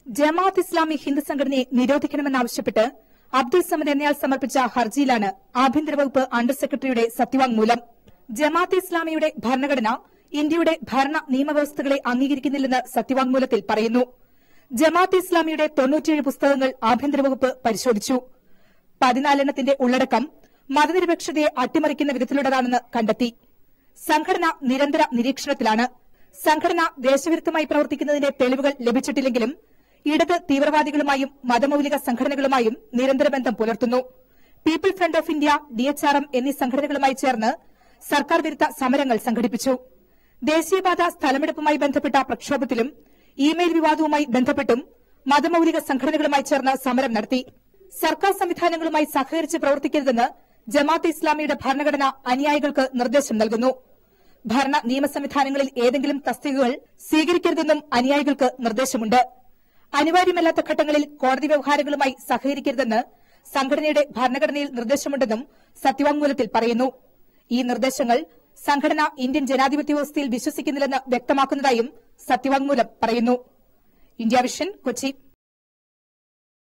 ജമാഅത്ത് ഇസ്ലാമി ഹിന്ദു സംഘടനയെ നിരോധിക്കണമെന്നാവശ്യപ്പെട്ട് അബ്ദുൾ സമദ് എന്നയാൾ സമർപ്പിച്ച ഹർജിയിലാണ് ആഭ്യന്തര വകുപ്പ് അണ്ടർ സെക്രട്ടറിയുടെ സത്യവാങ്മൂലം ജമാഅത്ത് ഇസ്ലാമിയുടെ ഭരണഘടന ഇന്ത്യയുടെ ഭരണ നിയമവ്യവസ്ഥകളെ അംഗീകരിക്കുന്നില്ലെന്ന് സത്യവാങ്മൂലത്തിൽ പറയുന്നു ജമാഅത്ത് ഇസ്ലാമിയുടെ തൊണ്ണൂറ്റിയേഴ് പുസ്തകങ്ങൾ ആഭ്യന്തര വകുപ്പ് പരിശോധിച്ചു പതിനാലെണ്ണത്തിന്റെ ഉള്ളടക്കം മതനിരപേക്ഷതയെ അട്ടിമറിക്കുന്ന വിധത്തിലുള്ളതാണെന്ന് കണ്ടെത്തി സംഘടന നിരന്തര നിരീക്ഷണത്തിലാണ് സംഘടന ദേശവിരുദ്ധമായി പ്രവർത്തിക്കുന്നതിന്റെ തെളിവുകൾ ലഭിച്ചിട്ടില്ലെങ്കിലും ഇടത് തീവ്രവാദികളുമായും മതമൌലിക സംഘടനകളുമായും നിരന്തര ബന്ധം പുലർത്തുന്നു people front of India D H R M എന്നീ സംഘടനകളുമായി ചേർന്ന് സർക്കാർ വിരുദ്ധ സമരങ്ങൾ സംഘടിപ്പിച്ചു ദേശീയപാത സ്ഥലമെടുപ്പുമായി ബന്ധപ്പെട്ട പ്രക്ഷോഭത്തിലും ഇമെയിൽ വിവാദവുമായി ബന്ധപ്പെട്ടും മതമൌലിക സംഘടനകളുമായി ചേർന്ന് സമരം നടത്തി സർക്കാർ സംവിധാനങ്ങളുമായി സഹകരിച്ച് പ്രവർത്തിക്കരുതെന്ന് ജമാഅത്ത് ഇസ്ലാമിയുടെ ഭരണഘടന അനുയായികൾക്ക് നിർദ്ദേശം നൽകുന്നു ഭരണ നിയമ സംവിധാനങ്ങളിൽ ഏതെങ്കിലും തസ്തികകൾ സ്വീകരിക്കരുതെന്നും അനുയായികൾക്ക് നിർദ്ദേശമുണ്ട് അനിവാര്യമല്ലാത്ത ഘട്ടങ്ങളിൽ കോടതി വ്യവഹാരങ്ങളുമായി സഹകരിക്കരുതെന്ന് സംഘടനയുടെ ഭരണഘടനയിൽ നിർദ്ദേശമുണ്ടെന്നും സത്യവാങ്മൂലത്തിൽ പറയുന്നു ഈ നിർദ്ദേശങ്ങൾ സംഘടന ഇന്ത്യൻ ജനാധിപത്യ വ്യവസ്ഥയിൽ വിശ്വസിക്കുന്നില്ലെന്ന് വ്യക്തമാക്കുന്നതായും സത്യവാങ്മൂലം പറയുന്നു ഇന്ത്യ വിഷൻ കൊച്ചി